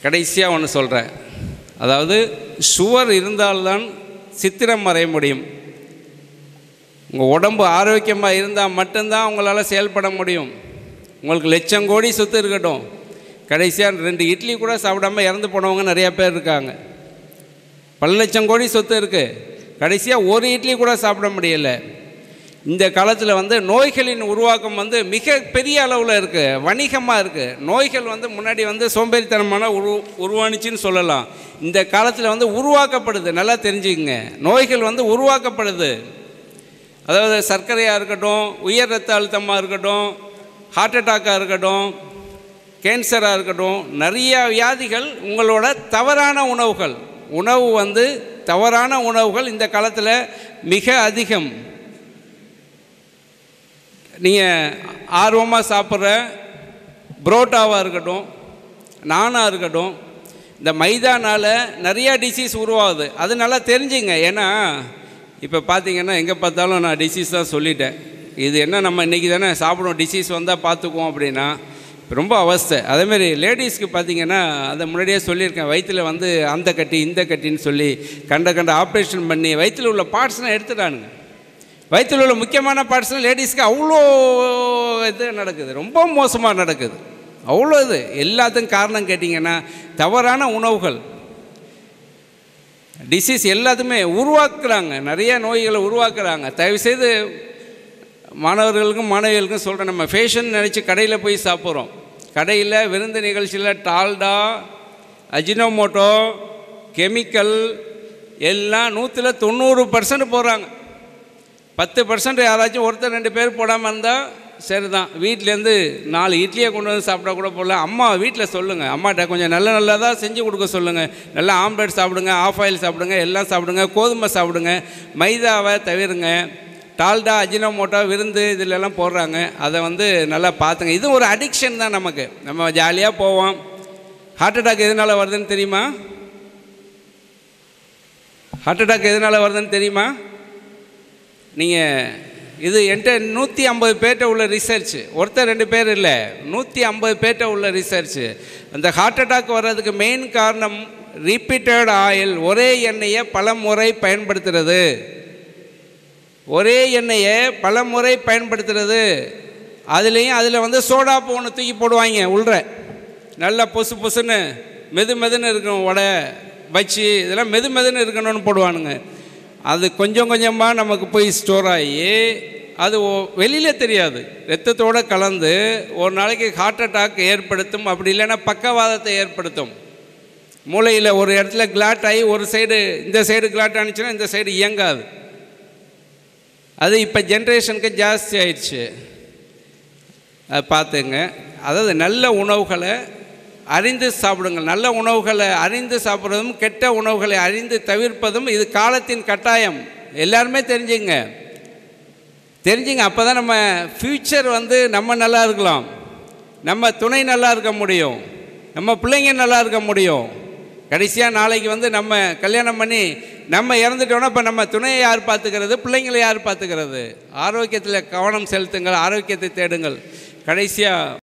கடைசியாக ஒன்று சொல்கிறேன் அதாவது சுவர் இருந்தால்தான் சித்திரம் வரைய முடியும் உங்கள் உடம்பு ஆரோக்கியமாக இருந்தால் மட்டும்தான் உங்களால் செயல்பட முடியும் உங்களுக்கு லட்சம் கோடி சொத்து இருக்கட்டும் கடைசியாக ரெண்டு இட்லி கூட சாப்பிடாம இறந்து போனவங்க நிறையா பேர் இருக்காங்க பல லட்சம் கோடி சொத்து இருக்குது கடைசியாக ஒரு இட்லி கூட சாப்பிட முடியல இந்த காலத்தில் வந்து நோய்களின் உருவாக்கம் வந்து மிக பெரிய அளவில் இருக்குது வணிகமாக இருக்குது நோய்கள் வந்து முன்னாடி வந்து சோம்பேறித்தனமான உரு உருவானுச்சின்னு சொல்லலாம் இந்த காலத்தில் வந்து உருவாக்கப்படுது நல்லா தெரிஞ்சுக்கங்க நோய்கள் வந்து உருவாக்கப்படுது அதாவது சர்க்கரையாக இருக்கட்டும் உயர் ரத்த அழுத்தமாக இருக்கட்டும் ஹார்ட் அட்டாக்காக இருக்கட்டும் கேன்சராக இருக்கட்டும் நிறைய வியாதிகள் உங்களோட தவறான உணவுகள் உணவு வந்து தவறான உணவுகள் இந்த காலத்தில் மிக அதிகம் நீங்கள் ஆர்வமாக சாப்பிட்ற புரோட்டாவாக இருக்கட்டும் நானாக இருக்கட்டும் இந்த மைதானால் நிறையா டிசீஸ் உருவாகுது அது நல்லா தெரிஞ்சுங்க ஏன்னா இப்போ பார்த்தீங்கன்னா எங்கே பார்த்தாலும் நான் டிசீஸ் தான் சொல்லிட்டேன் இது என்ன நம்ம இன்றைக்கி தானே சாப்பிடுவோம் டிசீஸ் வந்தால் பார்த்துக்குவோம் அப்படின்னா ரொம்ப அவஸ்தை அதேமாரி லேடிஸ்க்கு பார்த்தீங்கன்னா அதை முன்னாடியே சொல்லியிருக்கேன் வயிற்றில் வந்து அந்த கட்டி இந்த கட்டின்னு சொல்லி கண்ட கண்ட ஆப்ரேஷன் பண்ணி வயிற்றில் உள்ள பார்ட்ஸ்லாம் எடுத்துட்டானுங்க வயிற்றில் உள்ள முக்கியமான பார்ட்ஸ்லாம் லேடிஸ்க்கு அவ்வளோ இது நடக்குது ரொம்ப மோசமாக நடக்குது அவ்வளோ இது எல்லாத்துக்கும் காரணம் கேட்டிங்கன்னா தவறான உணவுகள் டிசீஸ் எல்லாத்துமே உருவாக்குறாங்க நிறைய நோய்களை உருவாக்குறாங்க தயவுசெய்து மாணவர்களுக்கும் மாணவிகளுக்கும் சொல்கிறேன் நம்ம ஃபேஷன் நினச்சி கடையில் போய் சாப்பிட்றோம் கடையில் விருந்து நிகழ்ச்சியில் டால்டா அஜினோமோட்டோ கெமிக்கல் எல்லாம் நூற்றில் தொண்ணூறு பர்சன்ட் போடுறாங்க பத்து பர்சன்ட் யாராச்சும் ஒருத்தர் ரெண்டு பேர் போடாமல் இருந்தால் சரி தான் வீட்டிலேருந்து நாலு இட்லியை கொண்டு வந்து சாப்பிட்டா கூட போடலாம் அம்மா வீட்டில் சொல்லுங்கள் அம்மாட்ட கொஞ்சம் நல்ல நல்லதாக செஞ்சு கொடுக்க சொல்லுங்கள் நல்லா ஆம்லெட் சாப்பிடுங்க ஆஃப் ஆயில் சாப்பிடுங்க எல்லாம் சாப்பிடுங்க கோதுமை சாப்பிடுங்க மைதாவை தவிருங்க டால்டா அஜினோமோட்டோ விருந்து இதிலெல்லாம் போடுறாங்க அதை வந்து நல்லா பார்த்துங்க இது ஒரு அடிக்ஷன் தான் நமக்கு நம்ம ஜாலியாக போவோம் ஹார்ட் அட்டாக் எதனால் வருதுன்னு தெரியுமா ஹார்ட் அட்டாக் எதனால் வருதுன்னு தெரியுமா நீங்கள் இது என்கிட்ட நூற்றி ஐம்பது பேர்கிட்ட உள்ள ரிசர்ச் ஒருத்தர் ரெண்டு பேர் இல்லை நூற்றி ஐம்பது பேர்கிட்ட உள்ள ரிசர்ச் அந்த ஹார்ட் அட்டாக் வர்றதுக்கு மெயின் காரணம் ரிப்பீட்டட் ஆயில் ஒரே எண்ணெயை பல முறை பயன்படுத்துறது ஒரே எண்ணெயை பல முறை பயன்படுத்துறது அதுலேயும் அதில் வந்து சோடா ஒன்று தூக்கி போடுவாங்க உள்ற நல்லா பொசு பொசுன்னு மெது மெதுன்னு இருக்கணும் வடை பச்சி இதெல்லாம் மெது மெதுன்னு இருக்கணும்னு போடுவானுங்க அது கொஞ்சம் கொஞ்சமாக நமக்கு போய் ஸ்டோர் ஆகி அது வெளியில் தெரியாது ரத்தத்தோடு கலந்து ஒரு நாளைக்கு ஹார்ட் அட்டாக் ஏற்படுத்தும் அப்படி இல்லைன்னா பக்கவாதத்தை ஏற்படுத்தும் மூளையில் ஒரு இடத்துல கிளாட் ஆகி ஒரு சைடு இந்த சைடு கிளாட் ஆனிச்சுன்னா இந்த சைடு இயங்காது அது இப்போ ஜென்ரேஷனுக்கு ஜாஸ்தி ஆயிடுச்சு அது பார்த்துங்க அதாவது நல்ல உணவுகளை அறிந்து சாப்பிடுங்கள் நல்ல உணவுகளை அறிந்து சாப்பிட்றதும் கெட்ட உணவுகளை அறிந்து தவிர்ப்பதும் இது காலத்தின் கட்டாயம் எல்லாருமே தெரிஞ்சுங்க தெரிஞ்சுங்க அப்போ தான் நம்ம ஃப்யூச்சர் வந்து நம்ம நல்லா இருக்கலாம் நம்ம துணை நல்லா இருக்க முடியும் நம்ம பிள்ளைங்க நல்லா இருக்க முடியும் கடைசியாக நாளைக்கு வந்து நம்ம கல்யாணம் பண்ணி நம்ம இறந்துட்டோன்னா இப்போ நம்ம துணையை யார் பார்த்துக்கிறது பிள்ளைங்களை யார் பார்த்துக்கிறது ஆரோக்கியத்தில் கவனம் செலுத்துங்கள் ஆரோக்கியத்தை தேடுங்கள் கடைசியாக